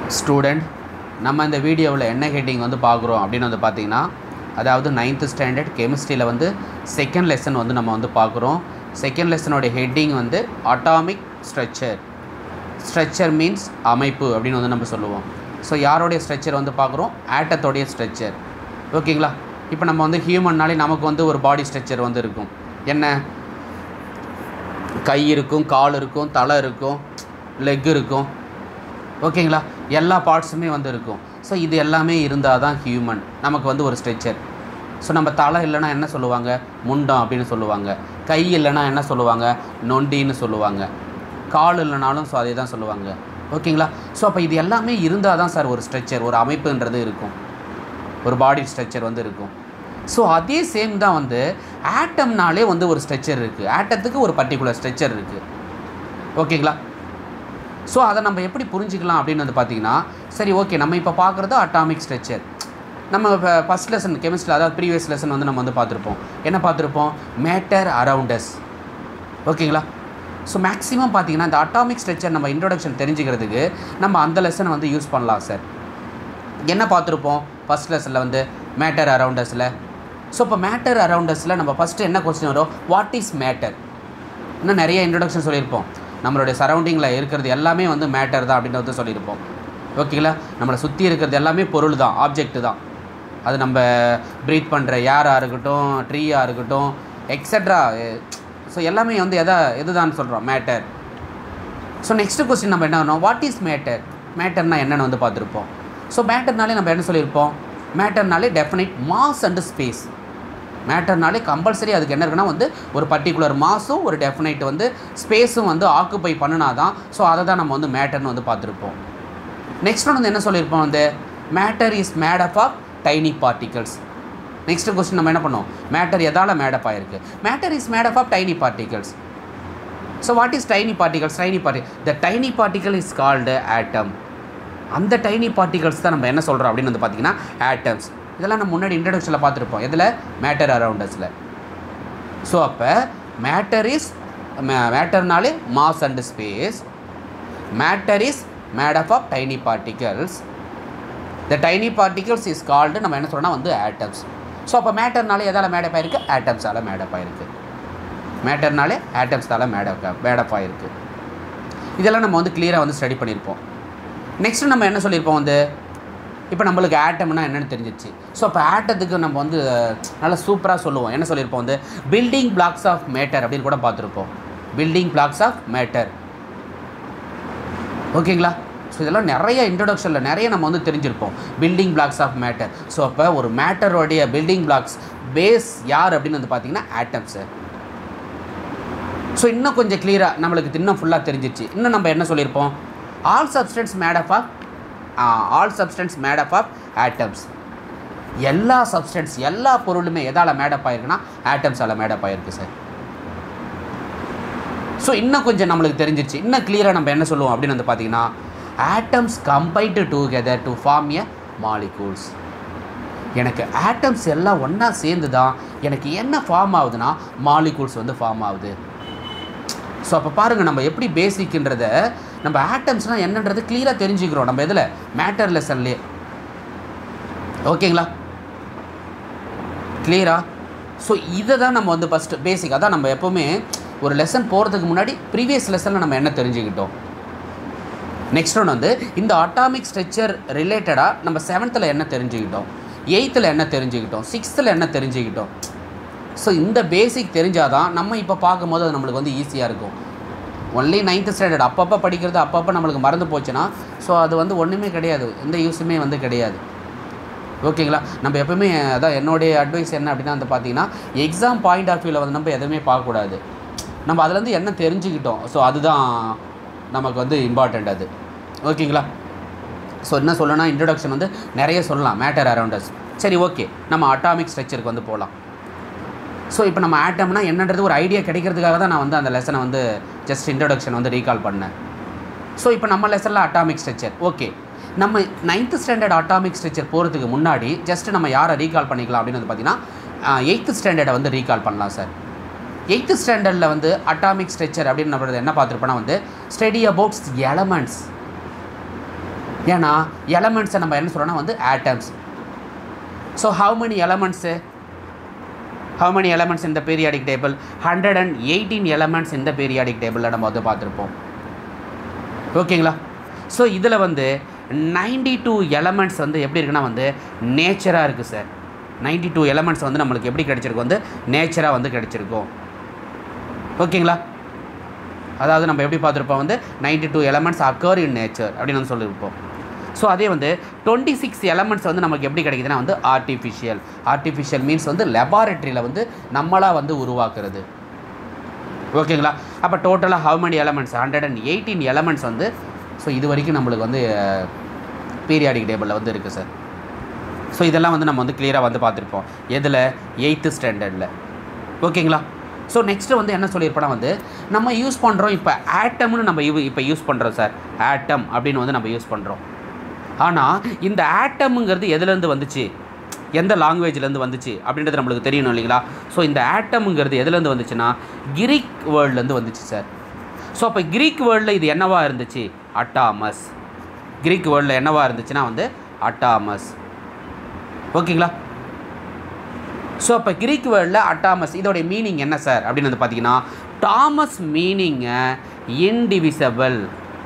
student நம்ம இந்த வீடியோவில் என்ன ஹெட்டிங் வந்து பார்க்குறோம் அப்படின்னு வந்து பார்த்தீங்கன்னா அதாவது நைன்த்து ஸ்டாண்டர்ட் கெமிஸ்ட்ரியில் வந்து செகண்ட் லெசன் வந்து நம்ம வந்து பார்க்குறோம் செகண்ட் லெசனோட ஹெட்டிங் வந்து அட்டாமிக் ஸ்ட்ரக்சர் ஸ்ட்ரக்சர் மீன்ஸ் அமைப்பு அப்படின்னு வந்து நம்ம சொல்லுவோம் ஸோ யாரோடைய ஸ்ட்ரக்சர் வந்து பார்க்குறோம் ஆட்டத்தோடைய ஸ்ட்ரக்சர் ஓகேங்களா இப்போ நம்ம வந்து ஹியூமன்னாலே நமக்கு வந்து ஒரு பாடி ஸ்ட்ரக்சர் வந்து இருக்கும் என்ன கை இருக்கும் கால் இருக்கும் தலை இருக்கும் லெக் இருக்கும் ஓகேங்களா எல்லா பார்ட்ஸுமே வந்து இருக்கும் ஸோ இது எல்லாமே இருந்தால் தான் ஹியூமன் நமக்கு வந்து ஒரு ஸ்ட்ரெச்சர் ஸோ நம்ம தலை இல்லைன்னா என்ன சொல்லுவாங்க முண்டம் அப்படின்னு சொல்லுவாங்க கை இல்லைன்னா என்ன சொல்லுவாங்க நொண்டின்னு சொல்லுவாங்க கால் இல்லைனாலும் ஸோ அதே தான் சொல்லுவாங்க ஓகேங்களா ஸோ அப்போ இது எல்லாமே இருந்தால் தான் சார் ஒரு ஸ்ட்ரெச்சர் ஒரு அமைப்புன்றது இருக்கும் ஒரு பாடி ஸ்ட்ரக்சர் வந்து இருக்கும் ஸோ அதே சேம் தான் வந்து ஆட்டம்னாலே வந்து ஒரு ஸ்ட்ரக்சர் இருக்குது ஆட்டத்துக்கு ஒரு பர்டிகுலர் ஸ்ட்ரக்சர் இருக்குது ஓகேங்களா ஸோ அதை நம்ம எப்படி புரிஞ்சுக்கலாம் அப்படின்னு வந்து பார்த்தீங்கன்னா சரி ஓகே நம்ம இப்போ பார்க்குறது அட்டாமிக் ஸ்ட்ரக்சர் நம்ம இப்போ ஃபஸ்ட் லெசன் கெமிஸ்ட்ரி அதாவது ப்ரீவியஸ் லெசன் வந்து நம்ம வந்து பார்த்துருப்போம் என்ன பார்த்துருப்போம் மேட்டர் அரவுண்டஸ் ஓகேங்களா ஸோ மேக்ஸிமம் பார்த்தீங்கன்னா இந்த அட்டாமிக் ஸ்ட்ரக்சர் நம்ம இன்ட்ரொடக்ஷன் தெரிஞ்சுக்கிறதுக்கு நம்ம அந்த லெசனை வந்து யூஸ் பண்ணலாம் சார் என்ன பார்த்துருப்போம் ஃபஸ்ட் லெசனில் வந்து மேட்டர் அரவுண்டஸில் ஸோ இப்போ மேட்டர் அரவுண்டஸில் நம்ம ஃபஸ்ட்டு என்ன கொஸ்டின் வரும் வாட் இஸ் மேட்டர் இன்னும் நிறைய இன்ட்ரொடக்ஷன் சொல்லியிருப்போம் நம்மளுடைய சரௌண்டிங்கில் இருக்கிறது எல்லாமே வந்து மேட்டர் தான் அப்படின்னு வந்து சொல்லியிருப்போம் ஓகேங்களா நம்மளை சுற்றி இருக்கிறது எல்லாமே பொருள் தான் ஆப்ஜெக்ட் தான் அது நம்ம ப்ரீத் பண்ணுற ஏராக இருக்கட்டும் ட்ரீயாக இருக்கட்டும் எக்ஸட்ரா ஸோ எல்லாமே வந்து எதா எதுதான் சொல்கிறோம் மேட்டர் ஸோ நெக்ஸ்ட் கொஸ்டின் நம்ம என்ன பண்ணோம் வாட் இஸ் மேட்டர் மேட்டர்னா என்னென்னு வந்து பார்த்துருப்போம் ஸோ மேட்டர்னாலே நம்ம என்ன சொல்லியிருப்போம் மேட்டர்னாலே டெஃபினைட் மாஸ் அண்டு ஸ்பேஸ் மேட்டர்னாலே கம்பல்சரி அதுக்கு என்ன இருக்குன்னா வந்து ஒரு பர்டிகுலர் மாஸும் ஒரு டெஃபினைட் வந்து ஸ்பேஸும் வந்து ஆக்குப்பை பண்ணினா தான் ஸோ அதை தான் நம்ம வந்து மேட்டர்னு வந்து பார்த்துருப்போம் நெக்ஸ்ட் ஒன் வந்து என்ன சொல்லியிருப்போம் வந்து matter is made up of tiny particles next question நம்ம என்ன பண்ணோம் மேட்டர் எதால் மேடப் ஆயிருக்கு matter is made up of tiny particles so what is tiny particles tiny party the tiny particle is called atom அந்த டைனி பார்ட்டிகல்ஸ் தான் நம்ம என்ன சொல்கிறோம் அப்படின்னு வந்து பார்த்தீங்கன்னா ஆட்டம்ஸ் இதெல்லாம் நம்ம முன்னாடி இன்ட்ரடக்ஷனில் பார்த்துருப்போம் எதில் மேட்டர் அரவுண்டஸில் ஸோ அப்போ மேட்டர் இஸ் மேட்டர்னாலே mass and space matter is made up of tiny particles the tiny particles is called நம்ம என்ன சொல்கிறோம்னா வந்து ஆட்டம்ஸ் ஸோ அப்போ மேட்டர்னாலே எதால் மேடப் ஆயிருக்கு ஆட்டம்ஸால் மேடப் ஆயிருக்கு மேட்டர்னாலே ஆட்டம்ஸால் மேடப் மேடப் ஆயிருக்கு இதெல்லாம் நம்ம வந்து கிளியராக வந்து ஸ்டடி பண்ணியிருப்போம் நெக்ஸ்ட்டு நம்ம என்ன சொல்லியிருப்போம் வந்து இப்போ நம்மளுக்கு ஆட்டம்னா என்னென்னு தெரிஞ்சிச்சு ஸோ அப்போ ஆட்டத்துக்கு நம்ம வந்து நல்லா சூப்பராக சொல்லுவோம் என்ன சொல்லியிருப்போம் வந்து பில்டிங் பிளாக்ஸ் ஆஃப் மேட்டர் அப்படின்னு கூட பார்த்துருப்போம் பில்டிங் பிளாக்ஸ் ஆஃப் மேட்டர் ஓகேங்களா ஸோ இதெல்லாம் நிறைய இன்ட்ரொடக்ஷனில் நிறைய நம்ம வந்து தெரிஞ்சிருப்போம் building blocks of matter so அப்போ ஒரு மேட்டரோடைய பில்டிங் பிளாக்ஸ் பேஸ் யார் அப்படின்னு வந்து பார்த்தீங்கன்னா ஆட்டம்ஸு ஸோ இன்னும் கொஞ்சம் கிளியராக நம்மளுக்கு இன்னும் ஃபுல்லாக தெரிஞ்சிச்சு இன்னும் நம்ம என்ன சொல்லியிருப்போம் all substance made up of all substance made up of atoms எல்லா சப்ஸ்டன்ஸ் எல்லா பொருளுமே எதால் மேடப் ஆயிருக்குன்னா ஆட்டம்ஸால் மேடப் ஆயிருக்கு சார் ஸோ இன்னும் கொஞ்சம் நம்மளுக்கு தெரிஞ்சிச்சு இன்னும் கிளியராக நம்ம என்ன சொல்லுவோம் அப்படின்னு வந்து பார்த்தீங்கன்னா atoms combined together to form a molecules எனக்கு ஆட்டம்ஸ் எல்லாம் ஒன்றா சேர்ந்து தான் எனக்கு என்ன ஃபார்ம் ஆகுதுன்னா மாலிகூல்ஸ் வந்து ஃபார்ம் ஆகுது ஸோ அப்போ பாருங்கள் நம்ம எப்படி பேசிக்ன்றத நம்ம ஆட்டம்ஸ்னால் என்னன்றது கிளியராக தெரிஞ்சுக்கிறோம் நம்ம இதில் மேட்டர் லெசன்லேயே ஓகேங்களா கிளியரா ஸோ இதை தான் நம்ம வந்து ஃபஸ்ட்டு பேசிக் அதான் நம்ம எப்போவுமே ஒரு லெசன் போகிறதுக்கு முன்னாடி ப்ரீவியஸ் லெசனில் நம்ம என்ன தெரிஞ்சுக்கிட்டோம் நெக்ஸ்ட் ஒன் வந்து இந்த அட்டாமிக் ஸ்ட்ரக்சர் ரிலேட்டடாக நம்ம செவன்த்தில் என்ன தெரிஞ்சுக்கிட்டோம் எயித்தில் என்ன தெரிஞ்சுக்கிட்டோம் சிக்ஸ்த்தில் என்ன தெரிஞ்சுக்கிட்டோம் ஸோ இந்த பேசிக் தெரிஞ்சால் தான் நம்ம இப்போ பார்க்கும்போது அது நம்மளுக்கு வந்து ஈஸியாக இருக்கும் ஒன்லி நைன்த்து ஸ்டாண்டர்ட் அப்பப்போ படிக்கிறது அப்பப்போ நம்மளுக்கு மறந்து போச்சுன்னா ஸோ அது வந்து ஒன்றுமே கிடையாது எந்த யூஸுமே வந்து கிடையாது ஓகேங்களா நம்ம எப்பவுமே அதான் என்னுடைய அட்வைஸ் என்ன அப்படின்னா வந்து பார்த்தீங்கன்னா எக்ஸாம் பாயிண்ட் ஆஃப் வியூவில் வந்து நம்ம எதுவுமே பார்க்கக்கூடாது நம்ம அதுலேருந்து என்ன தெரிஞ்சுக்கிட்டோம் ஸோ அதுதான் நமக்கு வந்து இம்பார்ட்டண்ட் அது ஓகேங்களா ஸோ என்ன சொல்லணும்னா இன்ட்ரொடக்ஷன் வந்து நிறைய சொல்லலாம் மேட்டர் அரவுண்டஸ் சரி ஓகே நம்ம அட்டாமிக் ஸ்ட்ரக்சருக்கு வந்து போகலாம் ஸோ இப்போ நம்ம ஆட்டம்னா என்னன்றது ஒரு ஐடியா கிடைக்கிறதுக்காக தான் நான் வந்து அந்த லெசனை வந்து ஜஸ்ட் இன்ட்ரொடக்ஷன் வந்து ரீகால் பண்ணேன் ஸோ இப்போ நம்ம லெசனில் அட்டாமிக் ஸ்ட்ரக்சர் ஓகே நம்ம நைன்த்து ஸ்டாண்டர்ட் அட்டாமிக் ஸ்ட்ரக்சர் போகிறதுக்கு முன்னாடி ஜஸ்ட் நம்ம யாரை ரீகால் பண்ணிக்கலாம் அப்படின்னு வந்து பார்த்தீங்கன்னா எயித்து ஸ்டாண்டர்டை வந்து ரீகால் பண்ணலாம் சார் எயித்து ஸ்டாண்டர்டில் வந்து அட்டாமிக் ஸ்ட்ரக்சர் அப்படின்னு நம்ம என்ன பார்த்துருப்போம்னா வந்து ஸ்டடி அபவுட்ஸ் எலமெண்ட்ஸ் ஏன்னா எலமெண்ட்ஸை நம்ம என்ன சொல்கிறோன்னா வந்து atoms so how many elements how many elements in the periodic table 118 elements in the periodic table நம்ம வந்து பார்த்துருப்போம் ஓகேங்களா ஸோ இதில் வந்து 92 டூ எலமெண்ட்ஸ் வந்து எப்படி இருக்குன்னா வந்து நேச்சராக இருக்குது சார் 92 டூ எலமெண்ட்ஸ் வந்து நம்மளுக்கு எப்படி கிடைச்சிருக்கு வந்து நேச்சராக வந்து கிடைச்சிருக்கும் ஓகேங்களா அதாவது நம்ம எப்படி பார்த்துருப்போம் வந்து 92 two elements occur in nature அப்படின்னு வந்து சொல்லியிருப்போம் ஸோ அதே வந்து டுவெண்ட்டி சிக்ஸ் எலமெண்ட்ஸ் வந்து நமக்கு எப்படி கிடைக்குதுன்னா வந்து ஆர்டிஃபிஷியல் ஆர்டிஃபிஷியல் மீன்ஸ் வந்து லெபார்ட்டரியில் வந்து நம்மளாக வந்து உருவாக்குறது ஓகேங்களா அப்போ டோட்டலாக how many elements hundred and eighteen elements வந்து ஸோ இது வரைக்கும் நம்மளுக்கு வந்து பீரியாடிக் டேபிளில் வந்து இருக்குது சார் ஸோ இதெல்லாம் வந்து நம்ம வந்து கிளியராக வந்து பார்த்துருப்போம் எதில் எயித்து ஸ்டாண்டர்டில் ஓகேங்களா ஸோ நெக்ஸ்ட்டு வந்து என்ன சொல்லியிருப்போனா வந்து நம்ம யூஸ் பண்ணுறோம் இப்போ ஆட்டம்னு நம்ம யூ இப்போ யூஸ் பண்ணுறோம் சார் ஆட்டம் அப்படின்னு வந்து நம்ம யூஸ் பண்ணுறோம் ஆனால் இந்த ஆட்டம்ங்கிறது எதுலேருந்து வந்துச்சு எந்த லாங்குவேஜ்லேருந்து வந்துச்சு அப்படின்றது நம்மளுக்கு தெரியணும் இல்லைங்களா ஸோ இந்த ஆட்டம்ங்கிறது எதுலேருந்து வந்துச்சுன்னா கிரீக் வேர்ல்ட்லேருந்து வந்துச்சு சார் ஸோ அப்போ கிரீக் வேர்ல்டில் இது என்னவா இருந்துச்சு அட்டாமஸ் கிரீக் வேர்ல்டில் என்னவா இருந்துச்சுன்னா வந்து அட்டாமஸ் ஓகேங்களா ஸோ அப்போ கிரீக் வேர்டில் அட்டாமஸ் இதோடைய மீனிங் என்ன சார் அப்படின்னு வந்து பார்த்தீங்கன்னா டாமஸ் மீனிங்கை இன்டிவிசபிள்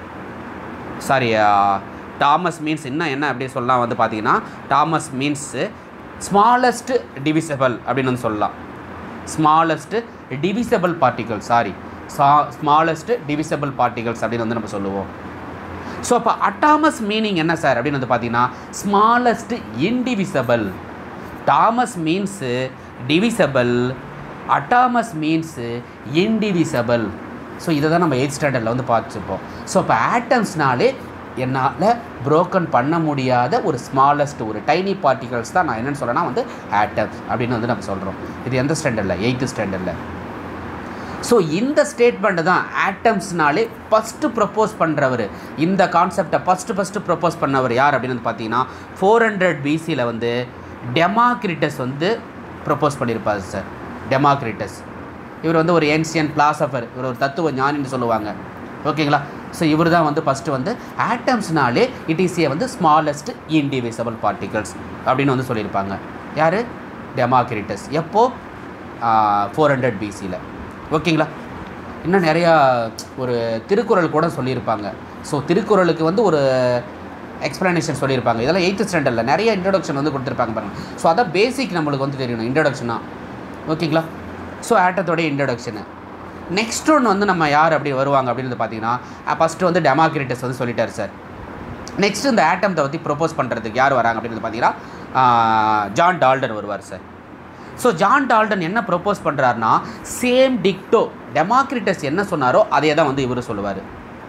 சாரி டாமஸ் மீன்ஸ் இன்னும் என்ன அப்படி சொல்லலாம் வந்து பார்த்தீங்கன்னா டாமஸ் மீன்ஸு ஸ்மாலஸ்ட் டிவிசபிள் அப்படின்னு வந்து சொல்லலாம் ஸ்மாலஸ்ட் டிவிசபிள் பார்ட்டிகல் சாரி சா ஸ்மாலஸ்ட் டிவிசபிள் பார்ட்டிகல்ஸ் அப்படின்னு வந்து நம்ம சொல்லுவோம் ஸோ அப்போ அட்டாமஸ் மீனிங் என்ன சார் அப்படின்னு வந்து பார்த்தீங்கன்னா ஸ்மாலஸ்ட் இன்டிவிசபிள் டாமஸ் மீன்ஸு டிவிசபிள் அட்டாமஸ் மீன்ஸு இன்டிவிசபிள் ஸோ இதை தான் நம்ம எயிட் ஸ்டாண்டர்டில் வந்து பார்த்துருப்போம் ஸோ இப்போ ஆட்டம்ஸ்னாலே என்னால் broken பண்ண முடியாத ஒரு ஸ்மாலஸ்ட் ஒரு டைனி பார்ட்டிகல்ஸ் தான் நான் என்னென்னு சொல்கிறேன்னா வந்து ஆட்டம்ஸ் அப்படின்னு வந்து நம்ம சொல்கிறோம் இது எந்த ஸ்டாண்டர்டில் எயித்து ஸ்டாண்டர்டில் ஸோ இந்த ஸ்டேட்மெண்ட் தான் ஆட்டம்ஸ்னாலே ஃபஸ்ட்டு ப்ரப்போஸ் பண்ணுறவர் இந்த கான்செப்டை ஃபஸ்ட்டு ஃபஸ்ட்டு ப்ரப்போஸ் பண்ணவர் யார் அப்படின்னு வந்து பார்த்தீங்கன்னா ஃபோர் ஹண்ட்ரட் பிசியில் வந்து டெமாக்ரிட்டஸ் வந்து ப்ரப்போஸ் பண்ணியிருப்பார் சார் டெமாக்ரிட்டஸ் இவர் வந்து ஒரு ஏன்சியன் பிலாசபர் இவர் ஒரு தத்துவ ஞானின்னு சொல்லுவாங்க ஓகேங்களா ஸோ இவர் தான் வந்து ஃபஸ்ட்டு வந்து ஆட்டம்ஸ்னாலே இட் இஸ் ஏ வந்து ஸ்மாலஸ்ட் இன்டிவிசபிள் பார்ட்டிகல்ஸ் அப்படின்னு வந்து சொல்லியிருப்பாங்க யார் டெமாக்ரிட்டஸ் எப்போ ஃபோர் ஹண்ட்ரட் பிசியில் ஓகேங்களா இன்னும் நிறையா ஒரு திருக்குறள் கூட சொல்லியிருப்பாங்க ஸோ திருக்குறளுக்கு வந்து ஒரு எக்ஸ்ப்ளனேஷன் சொல்லியிருப்பாங்க இதெல்லாம் எயித்து ஸ்டாண்டர்டில் நிறைய இன்ட்ரடக்ஷன் வந்து கொடுத்துருப்பாங்க பாருங்கள் ஸோ அதான் பேசிக் நம்மளுக்கு வந்து தெரியணும் இன்ட்ரடக்ஷனாக ஓகேங்களா ஸோ ஆட்டத்தோடைய இன்ட்ரடக்ஷனு நெக்ஸ்ட் ஒன்று வந்து நம்ம யார் அப்படி வருவாங்க அப்படின்னு வந்து பார்த்தீங்கன்னா ஃபஸ்ட்டு வந்து டெமாக்ரிட்டஸ் வந்து சொல்லிட்டார் சார் நெக்ஸ்ட் இந்த ஆட்டம்த்தை பற்றி ப்ரொப்போஸ் பண்ணுறதுக்கு யார் வராங்க அப்படின்னு வந்து பார்த்தீங்கன்னா ஜான் டால்டன் வருவார் சார் ஸோ ஜான் டால்டன் என்ன ப்ரொப்போஸ் பண்ணுறாருனா சேம் டிக்டோ டெமாக்ரிட்டஸ் என்ன சொன்னாரோ அதே தான் வந்து இவர் சொல்லுவார்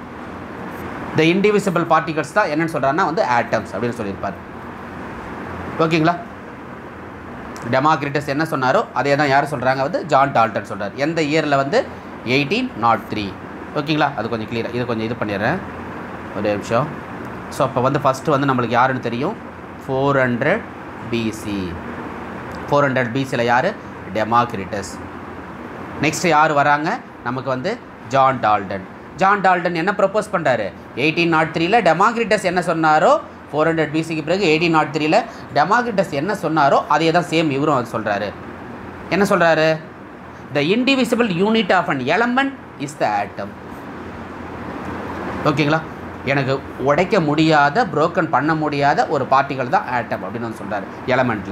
த இன்டிவிசிபிள் பார்ட்டிகல்ஸ் தான் என்னன்னு சொல்கிறாருன்னா வந்து ஆட்டம்ஸ் அப்படின்னு சொல்லியிருப்பார் ஓகேங்களா டெமாக்ரிட்டஸ் என்ன சொன்னாரோ அதே தான் யார் சொல்கிறாங்க வந்து ஜான் டால்டன் சொல்கிறார் எந்த இயரில் வந்து எயிட்டீன் நாட் த்ரீ ஓகேங்களா அது கொஞ்சம் கிளியராக இது கொஞ்சம் இது பண்ணிடுறேன் ஒரு நிமிஷம் ஸோ அப்போ வந்து ஃபஸ்ட்டு வந்து நம்மளுக்கு யாருன்னு தெரியும் four hundred BC four hundred பிசியில் யார் டெமாக்ரிட்டஸ் நெக்ஸ்ட் யார் வராங்க நமக்கு வந்து ஜான் டால்டன் ஜான் டால்டன் என்ன ப்ரப்போஸ் பண்ணுறாரு எயிட்டீன் நாட் த்ரீல டெமாக்ரிட்டஸ் என்ன சொன்னாரோ ஃபோர் ஹண்ட்ரட் பிசிக்கு பிறகு எயிட்டீன் நாட் த்ரீல டெமாக்ரிட்டஸ் என்ன சொன்னாரோ அதே தான் சேம் இவரும் அது சொல்கிறாரு என்ன சொல்கிறாரு the indivisible unit of an element is the atom ஓகேங்களா எனக்கு உடைக்க முடியாத broken பண்ண முடியாத ஒரு பார்ட்டிகள் தான் ஆட்டம் அப்படின்னு வந்து சொல்கிறாரு எலமெண்ட்டில்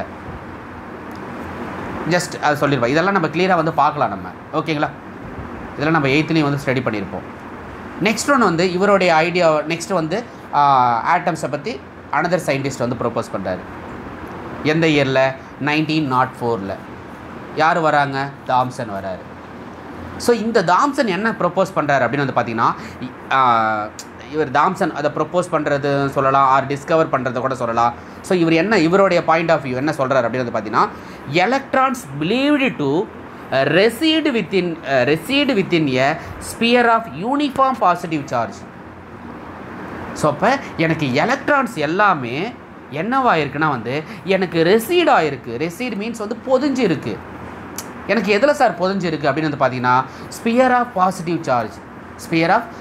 ஜஸ்ட் அது சொல்லியிருப்போம் இதெல்லாம் நம்ம கிளியராக வந்து பார்க்கலாம் நம்ம ஓகேங்களா இதெல்லாம் நம்ம எயித்துலேயும் வந்து ஸ்டடி பண்ணியிருப்போம் நெக்ஸ்ட் ஒன்று வந்து இவருடைய ஐடியா நெக்ஸ்ட் வந்து ஆட்டம்ஸை பற்றி அனதர் சயின்டிஸ்ட் வந்து ப்ரொப்போஸ் பண்ணுறாரு எந்த இயரில் நைன்டீன் நாட் ஃபோரில் யார் வராங்க தாம்சன் வராரு ஸோ இந்த தாம்சன் என்ன ப்ரொப்போஸ் பண்ணுறாரு அப்படின்னு வந்து பார்த்தீங்கன்னா இ- ஆஹ் இவர் தாம்சன் அதை ப்ரொப்போஸ் பண்ணுறது சொல்லலாம் ஆர் டிஸ்கவர் பண்ணுறத கூட சொல்லலாம் ஸோ இவர் என்ன இவருடைய பாயிண்ட் ஆஃப் வியூ என்ன சொல்கிறார் அப்படின்னு வந்து பார்த்தீங்கன்னா electrons believed to reside within reside within a sphere of uniform positive charge so அப்போ எனக்கு எலக்ட்ரான்ஸ் எல்லாமே என்னவா இருக்குன்னா வந்து எனக்கு ரெசீட் ஆயிருக்கு ரெசீட் மீன்ஸ் வந்து பொதிஞ்சு இருக்கு எனக்கு எதில் சார் பொதிஞ்சு இருக்கு அப்படின்னு வந்து பார்த்தீங்கன்னா sphere of positive charge sphere of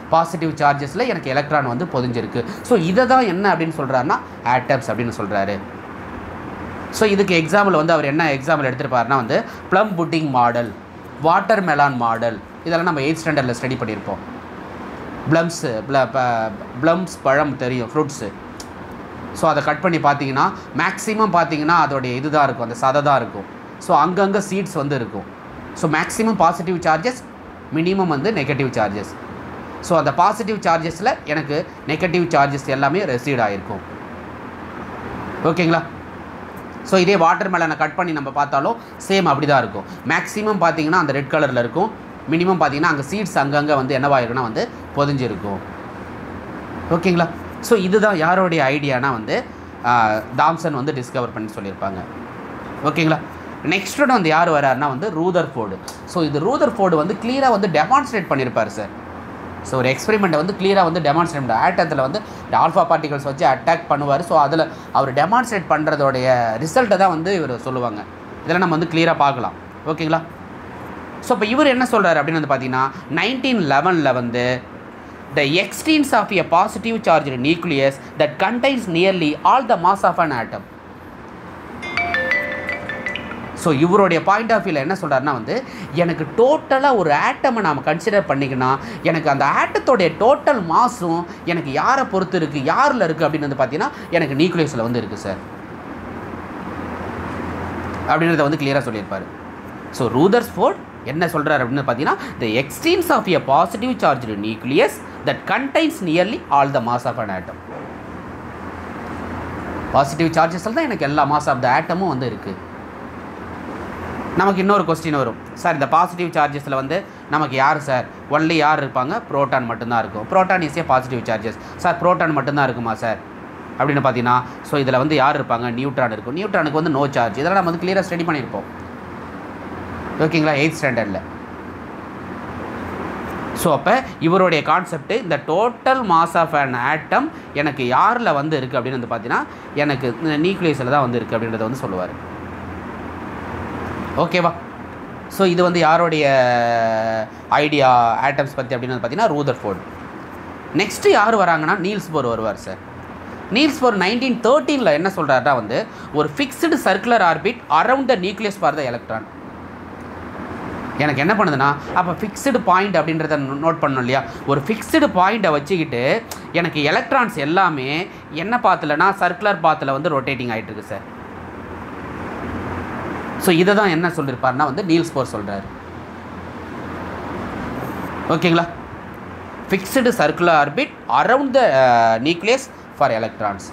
positive சார்ஜஸில் எனக்கு எலக்ட்ரான் வந்து பொதிஞ்சிருக்கு ஸோ இதை தான் என்ன அப்படின்னு சொல்கிறாருன்னா ஆட்டம்ஸ் அப்படின்னு சொல்கிறாரு ஸோ இதுக்கு எக்ஸாம்பிள் வந்து அவர் என்ன எக்ஸாம்பிள் எடுத்திருப்பாருன்னா வந்து plum pudding model watermelon model இதெல்லாம் நம்ம எயிட் ஸ்டாண்டர்டில் ஸ்டடி பண்ணியிருப்போம் ப்ளம்ஸு ப்ளம்ஸ் பழம் தெரியும் ஃப்ரூட்ஸு ஸோ அதை கட் பண்ணி பார்த்தீங்கன்னா மேக்ஸிமம் பார்த்தீங்கன்னா அதோடைய இது தான் இருக்கும் அந்த சதை தான் இருக்கும் ஸோ அங்கங்கே சீட்ஸ் வந்து இருக்கும் so maximum positive charges minimum வந்து நெகட்டிவ் சார்ஜஸ் ஸோ அந்த பாசிட்டிவ் சார்ஜஸில் எனக்கு நெகட்டிவ் சார்ஜஸ் எல்லாமே ரெசீட் ஆகிருக்கும் ஓகேங்களா ஸோ இதே வாட்டர் மெலனை கட் பண்ணி நம்ம பார்த்தாலும் சேம் அப்படி தான் இருக்கும் மேக்ஸிமம் பார்த்தீங்கன்னா அந்த ரெட் கலரில் இருக்கும் மினிமம் பார்த்தீங்கன்னா அங்கே சீட்ஸ் அங்கங்கே வந்து என்னவாயிருக்குன்னா வந்து பொதிஞ்சிருக்கும் ஓகேங்களா ஸோ இதுதான் யாரோடைய ஐடியானா வந்து ஆஹ், தாம்சன் வந்து டிஸ்கவர் பண்ணி சொல்லியிருப்பாங்க ஓகேங்களா நெக்ஸ்ட் ஒன் வந்து யார் வராருன்னா வந்து ரூதர் ஃபோர்டு ஸோ இது ரூதர் ஃபோர்டு வந்து கிளியராக வந்து டெமான்ஸ்ட்ரேட் பண்ணியிருப்பார் சார் ஸோ ஒரு எக்ஸ்பெரிமெண்ட்டை வந்து கிளியராக வந்து டெமான்ஸ்ட்ரேட் பண்ண ஆட்டத்தில் வந்து ஆல்ஃபா பார்ட்டிகல்ஸ் வச்சு அட்டாக் பண்ணுவார் ஸோ அதில் அவர் டெமான்ஸ்ட்ரேட் பண்ணுறதோடைய ரிசல்ட்டை தான் வந்து இவர் சொல்லுவாங்க இதெல்லாம் நம்ம வந்து கிளியராக பார்க்கலாம் ஓகேங்களா ஸோ இப்போ இவர் என்ன சொல்கிறார் அப்படின்னு வந்து பார்த்தீங்கன்னா நைன்டீன் லெவனில் வந்து the extremes of a positive charge nucleus that contains nearly all the mass of an atom so இவருடைய பாயிண்ட் ஆஃப் வியூவில் என்ன சொல்கிறாருன்னா வந்து எனக்கு டோட்டலாக ஒரு ஆட்டமை நாம் கன்சிடர் பண்ணிக்கினா எனக்கு அந்த ஆட்டத்தோடைய டோட்டல் மாஸும் எனக்கு யாரை பொறுத்து இருக்குது யாரில் இருக்குது அப்படின்னு வந்து பார்த்தீங்கன்னா எனக்கு நியூக்ளியஸில் வந்து இருக்குது சார் அப்படின்றத வந்து கிளியராக சொல்லியிருப்பார் ஸோ ரூதர்ஸ் ஃபோர்ட் என்ன சொல்கிறார் அப்படின்னு பார்த்தீங்கன்னா the extremes of a positive charge nucleus that contains nearly all the mass of an atom positive சார்ஜஸில் தான் எனக்கு எல்லா மாஸ் ஆஃப் த ஆட்டமும் வந்து இருக்குது நமக்கு இன்னொரு கொஸ்டின் வரும் சார் இந்த பாசிட்டிவ் சார்ஜஸில் வந்து நமக்கு யார் சார் ஒன்லி யார் இருப்பாங்க புரோட்டான் மட்டும்தான் இருக்கும் proton is a positive charges sir proton மட்டும்தான் இருக்குமா சார் அப்படின்னு பார்த்தீங்கன்னா ஸோ இதில் வந்து யார் இருப்பாங்க நியூட்ரான் இருக்கும் நியூட்ரானுக்கு வந்து நோ சார்ஜ் இதெல்லாம் நம்ம வந்து கிளியராக ஸ்டடி பண்ணியிருப்போம் ஓகேங்களா எயித் ஸ்டாண்டர்டில் ஸோ அப்போ இவருடைய கான்செப்ட் இந்த total mass of an atom எனக்கு யாரில் வந்து இருக்குது அப்படின்னு வந்து பார்த்தீங்கன்னா எனக்கு நியூக்ளியஸில் தான் வந்து இருக்குது அப்படின்றத வந்து சொல்லுவார் ஓகேவா ஸோ இது வந்து யாருடைய ஐடியா ஆட்டம்ஸ் பற்றி அப்படின்னு வந்து பார்த்தீங்கன்னா ரூதர் ஃபோர்டு நெக்ஸ்ட்டு யார் வராங்கன்னா நீல்ஸ் போர் வருவார் சார் நீல்ஸ் போர் நைன்டீன் தேர்ட்டீனில் என்ன சொல்கிறாருன்னா வந்து ஒரு fixed circular orbit around the nucleus for the electron எனக்கு என்ன பண்ணுதுன்னா அப்போ ஃபிக்ஸ்டு பாயிண்ட் அப்படின்றத நோட் பண்ணணும் இல்லையா ஒரு ஃபிக்ஸ்டு பாயிண்ட்டை வச்சுக்கிட்டு எனக்கு எலக்ட்ரான்ஸ் எல்லாமே என்ன பாத்துலனா சர்க்குலர் பாத்தில் வந்து ரொட்டேட்டிங் ஆகிட்டு இருக்கு சார் ஸோ இதை தான் என்ன சொல்லியிருப்பாருன்னா வந்து நீல்ஸ் போர் சொல்கிறாரு ஓகேங்களா fixed circular orbit around the nucleus for electrons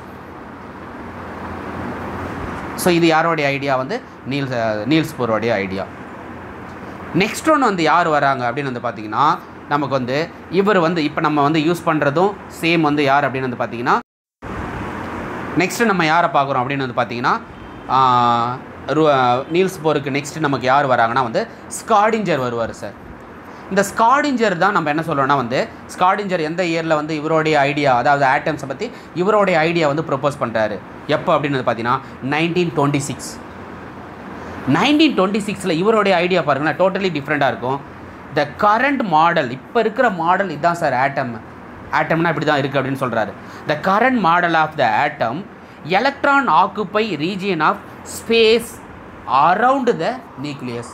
so இது யாரோடைய ஐடியா வந்து நீல்ஸ் நீல்ஸ் போரோடைய ஐடியா நெக்ஸ்ட் ஒன்று வந்து யார் வராங்க அப்படின்னு வந்து பார்த்தீங்கன்னா நமக்கு வந்து இவர் வந்து இப்போ நம்ம வந்து யூஸ் பண்ணுறதும் சேம் வந்து யார் அப்படின்னு வந்து பார்த்தீங்கன்னா நெக்ஸ்ட்டு நம்ம யாரை பார்க்குறோம் அப்படின்னு வந்து பார்த்தீங்கன்னா ஆஹ், ரு- நீல்ஸ் போருக்கு நெக்ஸ்ட் நமக்கு யார் வராங்கன்னா வந்து ஸ்காடிஞ்சர் வருவார் சார் இந்த ஸ்காடிஞ்சர் தான் நம்ம என்ன சொல்கிறோம்னா வந்து ஸ்காடிஞ்சர் எந்த இயரில் வந்து இவருடைய ஐடியா அதாவது ஆட்டம்ஸை பற்றி இவருடைய ஐடியா வந்து ப்ரொப்போஸ் பண்ணுறாரு எப்போ அப்படின்னு வந்து பார்த்தீங்கன்னா nineteen twenty six nineteen twenty சிக்ஸில் இவருடைய ஐடியா பாருங்களேன் டோட்டலி டிஃப்ரெண்ட்டாக இருக்கும் த கரண்ட் மாடல் இப்போ இருக்கிற மாடல் இதுதான் சார் ஆட்டம் ஆட்டம்னா இப்படி தான் இருக்குது அப்படின்னு சொல்கிறாரு the current model of the atom electron occupy region of space around the nucleus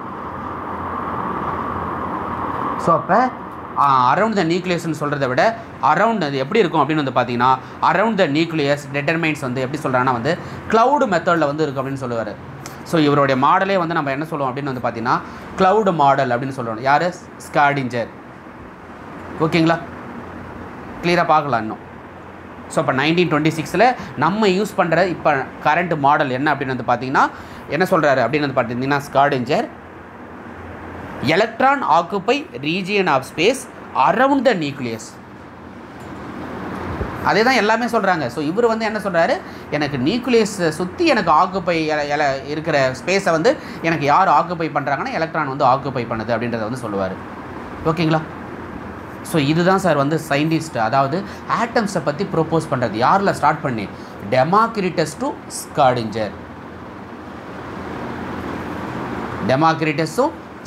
so அப்போ அரவுண்ட் த நியூக்ளியஸ்னு சொல்கிறத விட அரவுண்ட் அது எப்படி இருக்கும் அப்படின்னு வந்து பார்த்தீங்கன்னா அரவுண்ட் த நியூக்ளியஸ் டெட்டர்மைன்ஸ் வந்து எப்படி சொல்கிறாங்கன்னா வந்து க்ளவுடு மெத்தடில் வந்து இருக்கும் அப்படின்னு சொல்லுவார் ஸோ இவருடைய மாடலே வந்து நம்ம என்ன சொல்லுவோம் அப்படின்னு வந்து பார்த்தீங்கன்னா க்ளவுடு மாடல் அப்படின்னு சொல்லுவோம் யார் ஸ்காடிஞ்சர் ஓகேங்களா கிளியராக பார்க்கலாம் இன்னும் ஸோ இப்போ நைன்டீன் டுவெண்ட்டி சிக்ஸில் நம்ம யூஸ் பண்ணுற இப்போ கரண்ட் மாடல் என்ன அப்படின்னு வந்து பார்த்தீங்கன்னா என்ன சொல்கிறாரு அப்படின்னு வந்து பார்த்தீங்கன்னா Schrödinger electron occupy region of space around the nucleus அதே தான் எல்லாமே சொல்கிறாங்க ஸோ இவர் வந்து என்ன சொல்கிறாரு எனக்கு நியூக்ளியஸ் சுற்றி எனக்கு ஆக்குப்பை இருக்கிற ஸ்பேஸை வந்து எனக்கு யார் ஆக்குப்பை பண்ணுறாங்கன்னா எலக்ட்ரான் வந்து ஆக்குப்பை பண்ணுது அப்படின்றத வந்து சொல்லுவார் ஓகேங்களா ஸோ இதுதான் சார் வந்து சயின்டிஸ்ட் அதாவது ஆட்டம்ஸை பற்றி ப்ரோப்போஸ் பண்ணுறது யாரில் ஸ்டார்ட் பண்ணி டெமாக்ரிட்டஸ் டு ஸ்காடிஞ்சர் டெமாக்ரிட்டஸும்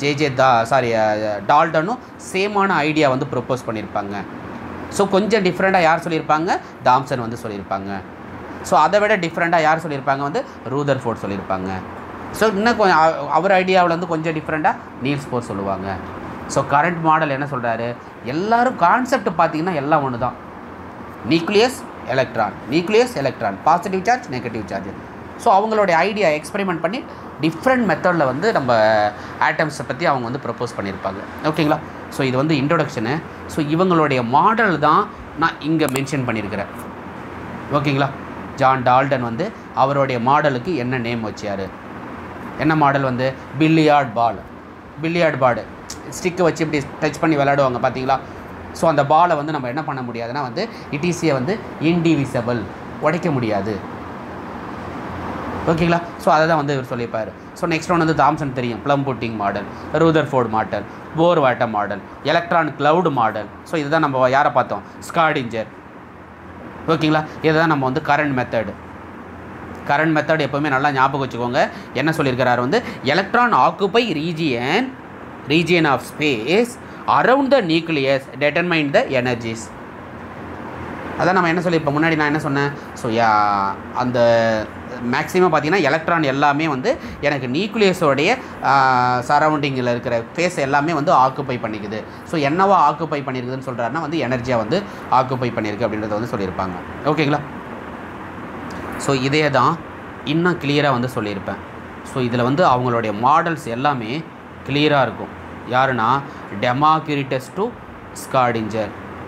ஜேஜே தா சாரி டால்டனும் சேமான ஐடியா வந்து ப்ரொப்போஸ் பண்ணியிருப்பாங்க ஸோ கொஞ்சம் டிஃப்ரெண்ட்டாக யார் சொல்லியிருப்பாங்க தாம்சன் வந்து சொல்லியிருப்பாங்க ஸோ அதை விட டிஃப்ரெண்ட்டாக யார் சொல்லியிருப்பாங்க வந்து ரூதர் ஃபோர்ட் சொல்லியிருப்பாங்க ஸோ இன்னும் கொஞ்சம் அவ- அவர் ஐடியாவில் வந்து கொஞ்சம் டிஃப்ரெண்ட்டாக நீல்ஸ் போர் சொல்லுவாங்க ஸோ கரண்ட் மாடல் என்ன சொல்கிறாரு எல்லாரும் கான்செப்ட் பார்த்தீங்கன்னா எல்லாம் ஒன்று தான் nucleus electron nucleus electron positive charge negative charge so அவங்களுடைய ஐடியா எக்ஸ்பெரிமெண்ட் பண்ணி டிஃப்ரெண்ட் மெத்தடில் வந்து நம்ம ஆட்டம்ஸை பற்றி அவங்க வந்து ப்ரப்போஸ் பண்ணியிருப்பாங்க ஓகேங்களா ஸோ இது வந்து இன்ட்ரொடக்ஷனு ஸோ இவங்களுடைய மாடல் தான் நான் இங்கே மென்ஷன் பண்ணியிருக்கிறேன் ஓகேங்களா ஜான் டால்டன் வந்து அவருடைய மாடலுக்கு என்ன நேம் வச்சார் என்ன மாடல் வந்து பில்லியார்ட் பால் பில்லியார்ட் பால் ஸ்டிக்கை வச்சு இப்படி டச் பண்ணி விளையாடுவாங்க பார்த்தீங்களா ஸோ அந்த பாலை வந்து நம்ம என்ன பண்ண முடியாதுன்னா வந்து இடிசியை வந்து இன்டிவிசபிள் உடைக்க முடியாது ஓகேங்களா ஸோ அதை தான் வந்து இவர் சொல்லியிருப்பார் ஸோ நெக்ஸ்ட் ஒன் வந்து தாம்சன் தெரியும் plum pudding model Rutherford model Bohr water model electron cloud model so இதுதான் நம்ம யாரை பார்த்தோம் ஸ்காடிஞ்சர் ஓகேங்களா இதுதான் நம்ம வந்து கரண்ட் மெத்தடு கரண்ட் மெத்தட் எப்போவுமே நல்லா ஞாபகம் வச்சுக்கோங்க என்ன சொல்லியிருக்கிறாரு வந்து electron occupy region region of space around the nucleus determine the energies அதான் நம்ம என்ன சொல்லியிருப்போம் முன்னாடி நான் என்ன சொன்னேன் ஸோ அந்த மேக்ஸிமம் பார்த்தீங்கன்னா எலக்ட்ரான் எல்லாமே வந்து எனக்கு நியூக்ளியஸோடைய சரௌண்டிங்கில் இருக்கிற ஃபேஸ் எல்லாமே வந்து ஆக்குப்பை பண்ணிக்குது ஸோ என்னவா ஆக்குப்பை பண்ணியிருக்குதுன்னு சொல்கிறாருன்னா வந்து எனர்ஜியாக வந்து ஆக்குப்பை பண்ணியிருக்கு அப்படின்றத வந்து சொல்லியிருப்பாங்க ஓகேங்களா ஸோ இதே தான் இன்னும் கிளியராக வந்து சொல்லியிருப்பேன் ஸோ இதில் வந்து அவங்களுடைய மாடல்ஸ் எல்லாமே கிளியராக இருக்கும் யாருன்னா Democritus to Schrödinger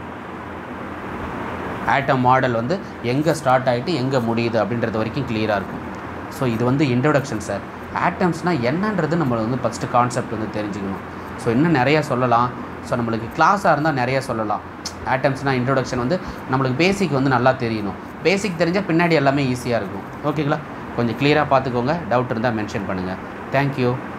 atom model வந்து எங்கே ஸ்டார்ட் ஆகிட்டு எங்கே முடியுது அப்படின்றது வரைக்கும் கிளியராக இருக்கும் ஸோ இது வந்து இன்ட்ரொடக்ஷன் சார் ஆட்டம்ஸ்னால் என்னன்றது நம்ம வந்து ஃபஸ்ட்டு கான்செப்ட் வந்து தெரிஞ்சுக்கணும் ஸோ இன்னும் நிறைய சொல்லலாம் ஸோ நம்மளுக்கு கிளாஸாக இருந்தால் நிறைய சொல்லலாம் ஆட்டம்ஸ்னால் இன்ட்ரொடக்ஷன் வந்து நம்மளுக்கு பேசிக் வந்து நல்லா தெரியணும் பேசிக் தெரிஞ்சால் பின்னாடி எல்லாமே ஈஸியாக இருக்கும் ஓகேங்களா கொஞ்சம் கிளியராக பார்த்துக்கோங்க டவுட் இருந்தால் மென்ஷன் பண்ணுங்கள் தேங்க்யூ